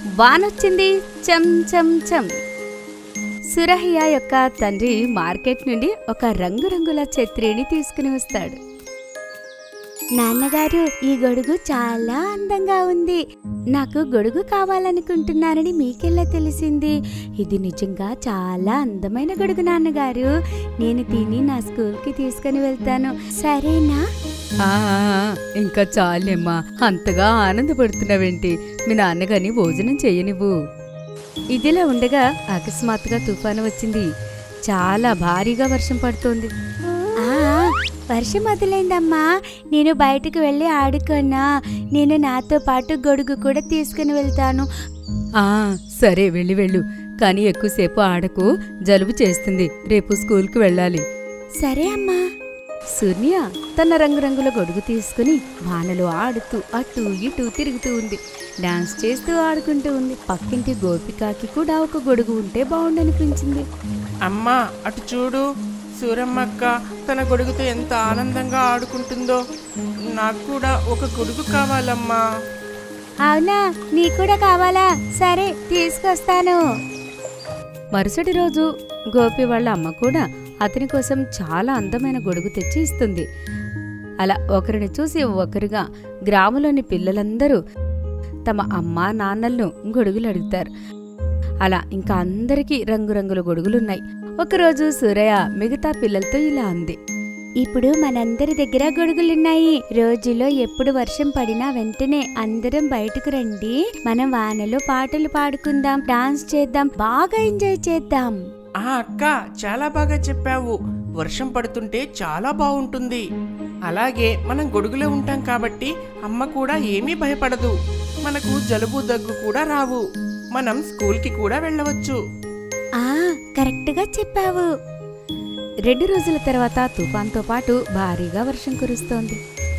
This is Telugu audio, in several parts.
వానొచ్చింది చం చం చం సురహయ్య యొక్క తండ్రి మార్కెట్ నుండి ఒక రంగురంగుల ఛత్రిని తీసుకుని వస్తాడు నాన్నగారు ఈ గొడుగు చాలా అందంగా ఉంది నాకు గొడుగు కావాలనుకుంటున్నానని మీకెలా తెలిసింది ఇది నిజంగా చాలా అందమైన గొడుగు నాన్నగారు నేను దీన్ని నా స్కూల్కి తీసుకుని వెళ్తాను సరేనా ఆ, ఇంకా చాలేమ్మా అంతగా ఆనందపడుతున్నావేంటి మీ నాన్నగారిని భోజనం చెయ్యనివ్వు ఇదిలా ఉండగా అకస్మాత్తుగా తుఫాను వచ్చింది చాలా భారీగా వర్షం పడుతోంది వర్షం మొదలైందమ్మా నేను బయటకు వెళ్ళి ఆడుకోనా నేను నాతో పాటు గొడుగు కూడా తీసుకుని వెళ్తాను ఆ సరే వెళ్ళి వెళ్ళు కానీ ఎక్కువసేపు ఆడకు జలుబు చేస్తుంది రేపు స్కూల్కి వెళ్ళాలి సరే అమ్మా సూర్య తన రంగురంగుల గొడుగు తీసుకుని వానలో ఆడుతూ అటు ఇటు తిరుగుతూ ఉంది డాన్స్ చేస్తూ ఆడుకుంటూ ఉంది పక్కింటి గోపికాకి కూడా ఒక గొడుగు ఉంటే బాగుండనిపించింది అమ్మా అటు చూడు సూరమ్మక్క తన గొడుగుతో ఎంత ఆనందంగా ఆడుకుంటుందో నాకు కూడా ఒక గొడుగు కావాలమ్మా అవునా నీ కూడా కావాలా సరే తీసుకొస్తాను మరుసటి రోజు గోపి వాళ్ళ అమ్మ కూడా అతని కోసం చాలా అందమైన గొడుగు తెచ్చి ఇస్తుంది అలా ఒకరిని చూసి ఒకరుగా గ్రామంలోని పిల్లలందరూ తమ అమ్మా నాన్నలను గొడుగులు అడుగుతారు అలా ఇంకా అందరికీ రంగురంగుల గొడుగులున్నాయి ఒకరోజు సూరయ్య మిగతా పిల్లలతో ఇలా అంది ఇప్పుడు మనందరి దగ్గర గొడుగులున్నాయి రోజులో ఎప్పుడు వర్షం పడినా వెంటనే అందరం బయటకు రండి మనం వానలో పాటలు పాడుకుందాం డాన్స్ చేద్దాం బాగా ఎంజాయ్ చేద్దాం ఆ అక్క చాలా బాగా చెప్పావు వర్షం పడుతుంటే చాలా బాగుంటుంది అలాగే మనం గొడుగులో ఉంటాం కాబట్టి అమ్మ కూడా ఏమీ భయపడదు మనకు జలుబు దగ్గు కూడా రావు మనం స్కూల్కి కూడా వెళ్ళవచ్చు ఆ కరెక్ట్గా చెప్పావు రెండు రోజుల తర్వాత తుఫాన్తో పాటు భారీగా వర్షం కురుస్తోంది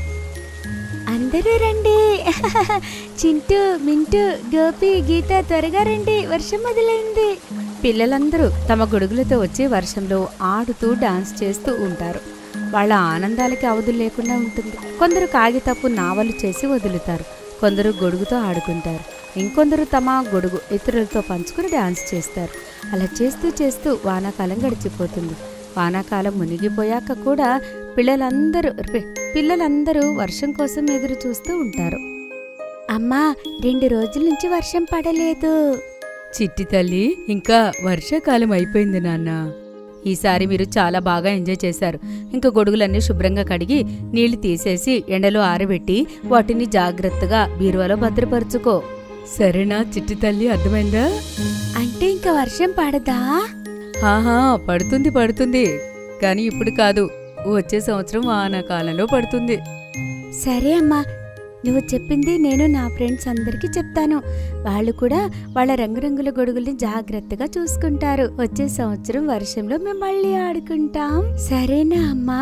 అందరూ రండి చింటూ మింటూ గోపి గీత త్వరగా రండి వర్షం మొదలైంది పిల్లలందరూ తమ గొడుగులతో వచ్చి వర్షంలో ఆడుతూ డాన్స్ చేస్తూ ఉంటారు వాళ్ళ ఆనందాలకి అవధులు లేకుండా ఉంటుంది కొందరు కాగితపు నావలు చేసి వదులుతారు కొందరు గొడుగుతో ఆడుకుంటారు ఇంకొందరు తమ గొడుగు ఇతరులతో పంచుకుని డాన్స్ చేస్తారు అలా చేస్తూ చేస్తూ వానాకాలం గడిచిపోతుంది వానాకాలం మునిగిపోయాక కూడా పిల్లలందరూ పి- పిల్లలందరూ వర్షం కోసం ఎదురు చూస్తూ ఉంటారు అమ్మా రెండు రోజుల నుంచి వర్షం పడలేదు చిట్టి తల్లి ఇంకా వర్షాకాలం అయిపోయింది నాన్న ఈసారి మీరు చాలా బాగా ఎంజాయ్ చేశారు ఇంకా గొడుగులన్నీ శుభ్రంగా కడిగి నీళ్లు తీసేసి ఎండలో ఆరబెట్టి వాటిని జాగ్రత్తగా బీరువాలో భద్రపరుచుకో సరేనా చిట్టి తల్లి అర్థమైందా అంటే ఇంకా వర్షం పడదా ఆహా పడుతుంది పడుతుంది కానీ ఇప్పుడు కాదు వచ్చే సంవత్సరం వానాకాలంలో పడుతుంది సరే అమ్మా నువ్వు చెప్పింది నేను నా ఫ్రెండ్స్ అందరికీ చెప్తాను వాళ్ళు కూడా వాళ్ళ రంగురంగుల గొడుగుల్ని జాగ్రత్తగా చూసుకుంటారు వచ్చే సంవత్సరం వర్షంలో మేము మళ్ళీ ఆడుకుంటాం సరేనా అమ్మా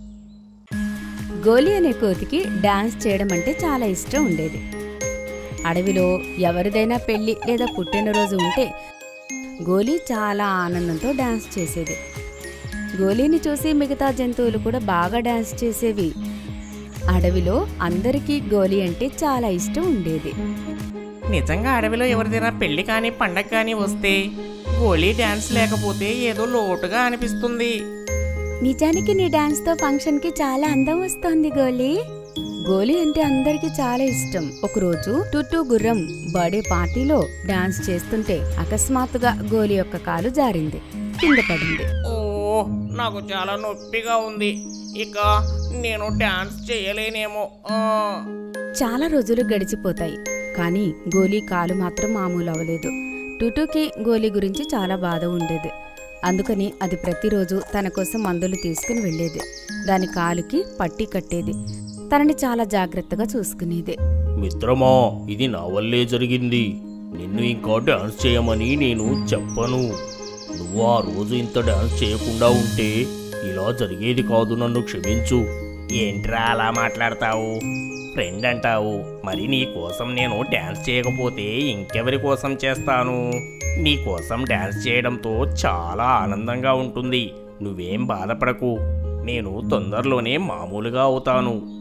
గోలి అనే కోతికి డాన్స్ చేయడం అంటే చాలా ఇష్టం ఉండేది అడవిలో ఎవరిదైనా పెళ్లి లేదా పుట్టినరోజు ఉంటే గోలీ చాలా ఆనందంతో డాన్స్ చేసేది గోలీని చూసి మిగతా జంతువులు కూడా బాగా డాన్స్ చేసేవి అడవిలో అందరికీ గోలీ అంటే చాలా ఇష్టం ఉండేది నిజంగా అడవిలో ఎవరిదైనా పెళ్లి కానీ పండగ కానీ వస్తే గోలీ డ్యాన్స్ లేకపోతే ఏదో లోటుగా అనిపిస్తుంది నిజానికి నీ డాన్స్ తో ఫంక్షన్ కి చాలా అందం వస్తోంది గోలీ గోలీ అంటే అందరికీ చాలా ఇష్టం ఒకరోజు టుట్టు గుర్రం బర్త్డే పార్టీలో డాన్స్ చేస్తుంటే అకస్మాత్తుగా గోలీ యొక్క కాలు జారింది కింద పడింది ఓ నాకు చాలా నొప్పిగా ఉంది ఇక నేను డాన్స్ చేయలేనేమో ఆ. చాలా రోజులు గడిచిపోతాయి కానీ గోలీ కాలు మాత్రం మామూలు అవ్వలేదు టుటుకి గోలీ గురించి చాలా బాధ ఉండేది అందుకని అది ప్రతిరోజు తన కోసం మందులు తీసుకుని వెళ్ళేది దాని కాలుకి పట్టి కట్టేది తనని చాలా జాగ్రత్తగా చూసుకునేది మిత్రమా ఇది నా వల్లే జరిగింది నిన్ను ఇంకా డాన్స్ చేయమని నేను చెప్పను నువ్వు ఆ రోజు ఇంత డాన్స్ చేయకుండా ఉంటే ఇలా జరిగేది కాదు నన్ను క్షమించు ఏంట్రా అలా మాట్లాడతావు ఫ్రెండ్ అంటావు మరి నీ కోసం నేను డాన్స్ చేయకపోతే ఇంకెవరి కోసం చేస్తాను నీ కోసం డాన్స్ చేయడంతో చాలా ఆనందంగా ఉంటుంది నువ్వేం బాధపడకు నేను తొందరలోనే మామూలుగా అవుతాను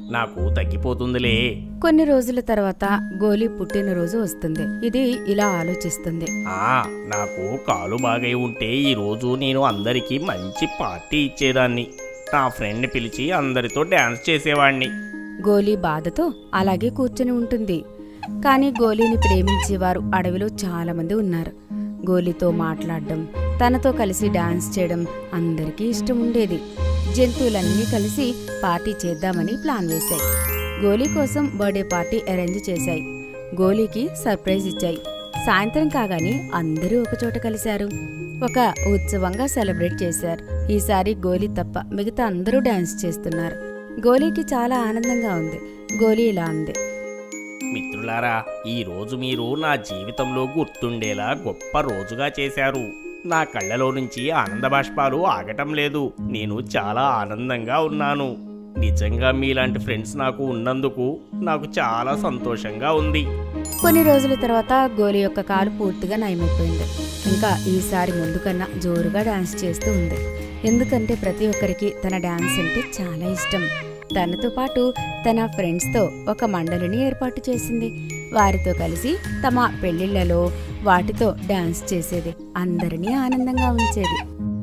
నాకు తగ్గిపోతుందిలే కొన్ని రోజుల తర్వాత గోలి పుట్టినరోజు వస్తుంది ఇది ఇలా ఆలోచిస్తుంది ఆ నాకు కాలు బాగై ఉంటే ఈరోజు నేను అందరికీ మంచి పార్టీ ఇచ్చేదాన్ని నా ఫ్రెండ్ని పిలిచి అందరితో డ్యాన్స్ చేసేవాణ్ణి గోలీ బాధతో అలాగే కూర్చొని ఉంటుంది కానీ గోలీని ప్రేమించేవారు అడవిలో చాలా మంది ఉన్నారు గోలీతో మాట్లాడడం తనతో కలిసి డాన్స్ చేయడం అందరికీ ఇష్టం ఉండేది జంతువులన్నీ కలిసి పార్టీ చేద్దామని ప్లాన్ వేశాయి గోలీ కోసం బర్త్డే పార్టీ అరేంజ్ చేశాయి గోలీకి సర్ప్రైజ్ ఇచ్చాయి సాయంత్రం కాగానే అందరూ ఒకచోట కలిశారు ఒక ఉత్సవంగా సెలబ్రేట్ చేశారు ఈసారి గోలీ తప్ప మిగతా అందరూ డాన్స్ చేస్తున్నారు గోలీకి చాలా ఆనందంగా ఉంది గోలీ ఇలా ఉంది మిత్రులారా ఈ రోజు మీరు నా జీవితంలో గుర్తుండేలా గొప్ప రోజుగా చేశారు నా కళ్ళలో నుంచి ఆనంద బాష్పాలు ఆగటం లేదు నేను చాలా ఆనందంగా ఉన్నాను నిజంగా మీలాంటి ఫ్రెండ్స్ నాకు ఉన్నందుకు నాకు చాలా సంతోషంగా ఉంది కొన్ని రోజుల తర్వాత గోలి యొక్క కాలు పూర్తిగా నయమైపోయింది ఇంకా ఈసారి ముందు కన్నా జోరుగా డాన్స్ చేస్తూ ఉంది ఎందుకంటే ప్రతి ఒక్కరికి తన డాన్స్ అంటే చాలా ఇష్టం తనతో పాటు తన ఫ్రెండ్స్తో ఒక మండలిని ఏర్పాటు చేసింది వారితో కలిసి తమ పెళ్లిళ్లలో వాటితో డాన్స్ చేసేది అందరినీ ఆనందంగా ఉంచేది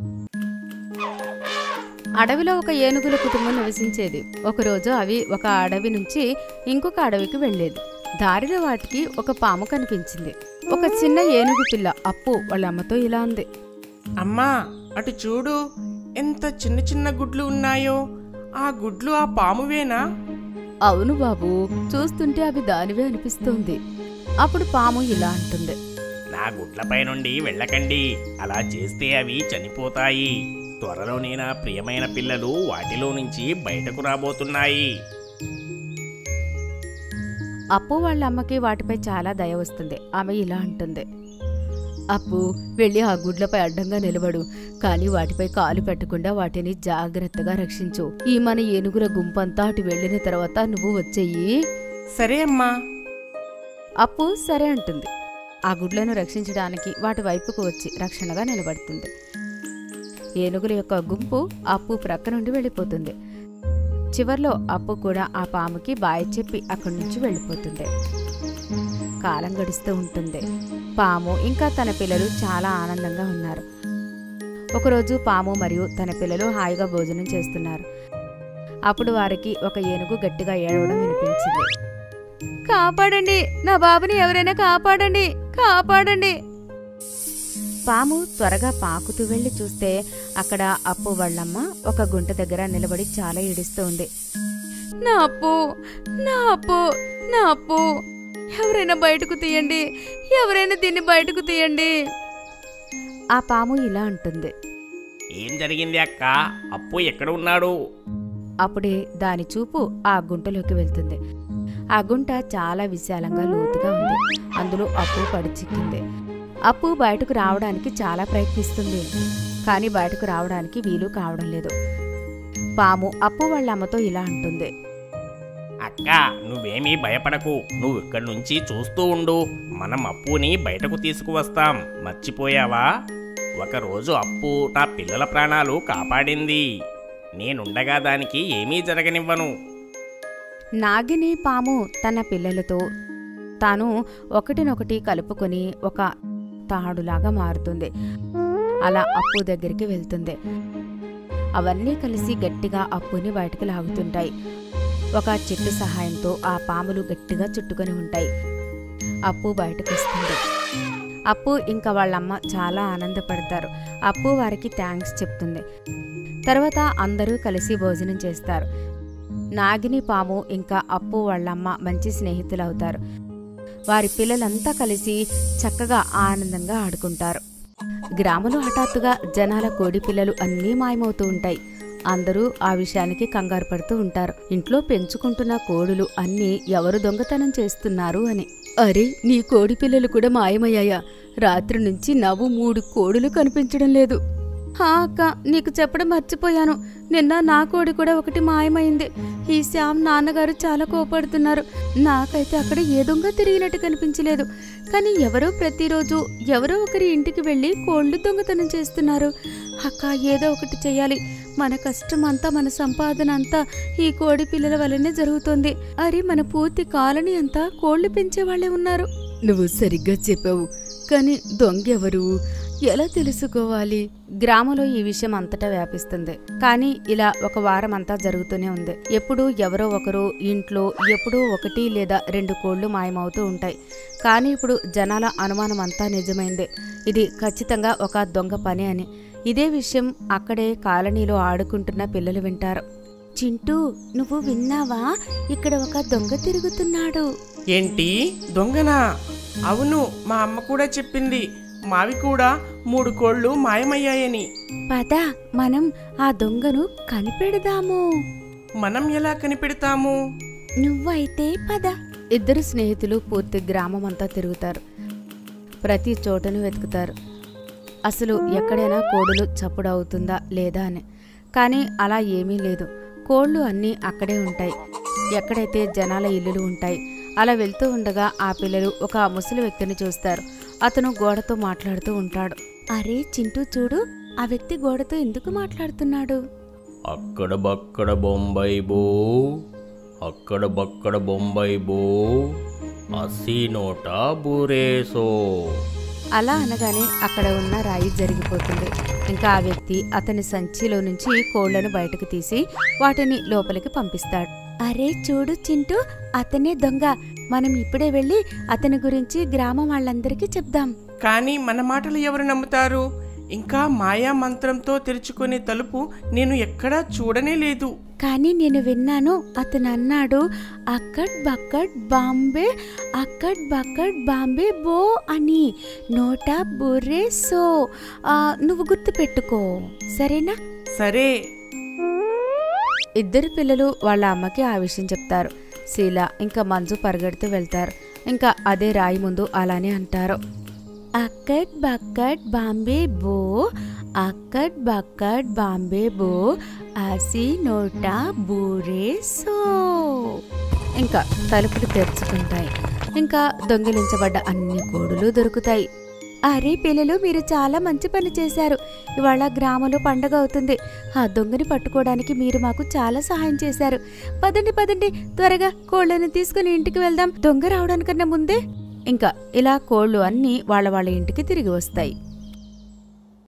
అడవిలో ఒక ఏనుగుల కుటుంబం నివసించేది ఒకరోజు అవి ఒక అడవి నుంచి ఇంకొక అడవికి వెళ్ళేది దారిలో వాటికి ఒక పాము కనిపించింది ఒక చిన్న ఏనుగు పిల్ల అప్పు వాళ్ళ అమ్మతో ఇలా ఉంది అమ్మా అటు చూడు ఎంత చిన్న చిన్న గుడ్లు ఉన్నాయో ఆ గుడ్లు ఆ పామువేనా అవును బాబు చూస్తుంటే అవి దానివే అనిపిస్తోంది అప్పుడు పాము ఇలా అంటుంది నా గుడ్లపై నుండి వెళ్ళకండి అలా చేస్తే అవి చనిపోతాయి త్వరలోనే నా ప్రియమైన పిల్లలు వాటిలో నుంచి బయటకు రాబోతున్నాయి అప్పు వాళ్ళ అమ్మకి వాటిపై చాలా దయ వస్తుంది ఆమె ఇలా అంటుంది అప్పు వెళ్ళి ఆ గుడ్లపై అడ్డంగా నిలబడు కానీ వాటిపై కాలు పెట్టకుండా వాటిని జాగ్రత్తగా రక్షించు ఈ మన ఏనుగుల గుంపంతా అటు వెళ్ళిన తర్వాత నువ్వు వచ్చేయి సరే అమ్మా అప్పు సరే అంటుంది ఆ గుడ్లను రక్షించడానికి వాటి వైపుకు వచ్చి రక్షణగా నిలబడుతుంది ఏనుగుల యొక్క గుంపు అప్పు ప్రక్క నుండి వెళ్ళిపోతుంది చివర్లో అప్పు కూడా ఆ పాముకి బాయ్ చెప్పి అక్కడి నుంచి వెళ్ళిపోతుంది కాలం గడుస్తూ ఉంటుంది పాము ఇంకా తన పిల్లలు చాలా ఆనందంగా ఉన్నారు ఒకరోజు పాము మరియు తన పిల్లలు హాయిగా భోజనం చేస్తున్నారు అప్పుడు వారికి ఒక ఏనుగు గట్టిగా ఏడవడం వినిపించింది కాపాడండి నా బాబుని ఎవరైనా కాపాడండి కాపాడండి పాము త్వరగా పాకుతూ వెళ్లి చూస్తే అక్కడ అప్పు వాళ్ళమ్మ ఒక గుంట దగ్గర నిలబడి చాలా ఏడుస్తూ ఉంది నా అప్పు నా అప్పు నా అప్పు ఎవరైనా బయటకు తీయండి ఎవరైనా దీన్ని బయటకు తీయండి ఆ పాము ఇలా అంటుంది ఏం జరిగింది అక్క అప్పు ఎక్కడ ఉన్నాడు అప్పుడే దాని చూపు ఆ గుంటలోకి వెళ్తుంది ఆ గుంట చాలా విశాలంగా లోతుగా ఉంది అందులో అప్పు పడి చిక్కింది అప్పు బయటకు రావడానికి చాలా ప్రయత్నిస్తుంది కానీ బయటకు రావడానికి వీలు కావడం లేదు పాము అప్పు వాళ్ళ అమ్మతో ఇలా అంటుంది అక్క నువ్వేమీ భయపడకు నువ్వు ఇక్కడి నుంచి చూస్తూ ఉండు మనం అప్పుని బయటకు తీసుకువస్తాం మర్చిపోయావా ఒకరోజు అప్పు నా పిల్లల ప్రాణాలు కాపాడింది నేనుండగా దానికి ఏమీ జరగనివ్వను నాగిని పాము తన పిల్లలతో తాను ఒకటినొకటి కలుపుకొని ఒక తాడులాగా మారుతుంది అలా అప్పు దగ్గరికి వెళ్తుంది అవన్నీ కలిసి గట్టిగా అప్పుని బయటకు లాగుతుంటాయి ఒక చెట్టు సహాయంతో ఆ పాములు గట్టిగా చుట్టుకొని ఉంటాయి అప్పు బయటకు వస్తుంది అప్పు ఇంకా వాళ్ళమ్మ చాలా ఆనందపడతారు అప్పు వారికి థ్యాంక్స్ చెప్తుంది తర్వాత అందరూ కలిసి భోజనం చేస్తారు నాగిని పాము ఇంకా అప్పు వాళ్ళమ్మ మంచి స్నేహితులవుతారు వారి పిల్లలంతా కలిసి చక్కగా ఆనందంగా ఆడుకుంటారు గ్రామంలో హఠాత్తుగా జనాల కోడి పిల్లలు అన్నీ మాయమవుతూ ఉంటాయి అందరూ ఆ విషయానికి కంగారు పడుతూ ఉంటారు ఇంట్లో పెంచుకుంటున్న కోడులు అన్నీ ఎవరు దొంగతనం చేస్తున్నారు అని అరే నీ కోడి పిల్లలు కూడా మాయమయ్యాయా రాత్రి నుంచి నవ్వు మూడు కోడులు కనిపించడం లేదు హా అక్క నీకు చెప్పడం మర్చిపోయాను నిన్న నా కోడి కూడా ఒకటి మాయమైంది ఈ శ్యామ్ నాన్నగారు చాలా కోపడుతున్నారు నాకైతే అక్కడ ఏ దొంగ తిరిగినట్టు కనిపించలేదు కానీ ఎవరో ప్రతిరోజు ఎవరో ఒకరి ఇంటికి వెళ్ళి కోళ్ళు దొంగతనం చేస్తున్నారు అక్క ఏదో ఒకటి చెయ్యాలి మన కష్టం అంతా మన సంపాదన అంతా ఈ కోడి పిల్లల వల్లనే జరుగుతుంది అరే మన పూర్తి కాలనీ అంతా కోళ్లు పెంచే వాళ్ళే ఉన్నారు నువ్వు సరిగ్గా చెప్పావు కానీ దొంగెవరు ఎలా తెలుసుకోవాలి గ్రామంలో ఈ విషయం అంతటా వ్యాపిస్తుంది కానీ ఇలా ఒక వారం అంతా జరుగుతూనే ఉంది ఎప్పుడూ ఎవరో ఒకరు ఇంట్లో ఎప్పుడూ ఒకటి లేదా రెండు కోళ్లు మాయమవుతూ ఉంటాయి కానీ ఇప్పుడు జనాల అనుమానం అంతా నిజమైంది ఇది ఖచ్చితంగా ఒక దొంగ పని అని ఇదే విషయం అక్కడే కాలనీలో ఆడుకుంటున్న పిల్లలు వింటారు చింటూ నువ్వు విన్నావా ఇక్కడ ఒక దొంగ తిరుగుతున్నాడు ఏంటి దొంగనా అవును మా అమ్మ కూడా చెప్పింది మావి కూడా మూడు కోళ్ళు మాయమయ్యాయని పద మనం ఆ దొంగను కనిపెడదాము మనం ఎలా కనిపెడతాము నువ్వైతే పద ఇద్దరు స్నేహితులు పూర్తి గ్రామం అంతా తిరుగుతారు ప్రతి చోటను వెతుకుతారు అసలు ఎక్కడైనా కోడులు చప్పుడు అవుతుందా లేదా అని కానీ అలా ఏమీ లేదు కోళ్ళు అన్నీ అక్కడే ఉంటాయి ఎక్కడైతే జనాల ఇల్లులు ఉంటాయి అలా వెళ్తూ ఉండగా ఆ పిల్లలు ఒక ముసలి వ్యక్తిని చూస్తారు అతను గోడతో మాట్లాడుతూ ఉంటాడు అరే చింటూ చూడు ఆ వ్యక్తి గోడతో ఎందుకు మాట్లాడుతున్నాడు అక్కడ బక్కడ బొంబాయి బో అక్కడ బక్కడ బొంబాయి బో అస్సీ నోట బూరేసో అలా అనగానే అక్కడ ఉన్న రాయి జరిగిపోతుంది ఇంకా ఆ వ్యక్తి అతని సంచిలో నుంచి కోళ్లను బయటకు తీసి వాటిని లోపలికి పంపిస్తాడు అరే చూడు చింటూ అతనే దొంగ మనం ఇప్పుడే వెళ్ళి అతని గురించి గ్రామం వాళ్ళందరికీ చెప్దాం కానీ మన మాటలు ఎవరు నమ్ముతారు ఇంకా మాయా మంత్రంతో తెరుచుకునే తలుపు నేను ఎక్కడా చూడనే లేదు కానీ నేను విన్నాను అతను అన్నాడు అక్కడ్ బక్కడ్ బాంబే అక్కడ్ బక్కడ్ బాంబే బో అని నోటా బుర్రే సో ఆ, నువ్వు గుర్తుపెట్టుకో సరేనా సరే ఇద్దరు పిల్లలు వాళ్ళ అమ్మకి ఆ విషయం చెప్తారు శీల ఇంకా మంజు పరిగెడుతూ వెళ్తారు ఇంకా అదే రాయి ముందు అలానే అంటారు అక్కడ్ బక్కడ్ బాంబే బో అక్కడ్ బక్కడ్ బాంబే బో ఆసి నోటా బూరే సో ఇంకా తలుపులు తెరుచుకుంటాయి ఇంకా దొంగిలించబడ్డ అన్ని కోడులు దొరుకుతాయి అరే పిల్లలు మీరు చాలా మంచి పని చేశారు ఇవాళ గ్రామంలో పండగ అవుతుంది ఆ దొంగని పట్టుకోవడానికి మీరు మాకు చాలా సహాయం చేశారు పదండి పదండి త్వరగా కోళ్ళని తీసుకుని ఇంటికి వెళ్దాం దొంగ రావడానికన్నా ముందే ఇంకా ఇలా కోళ్ళు అన్నీ వాళ్ళ వాళ్ళ ఇంటికి తిరిగి వస్తాయి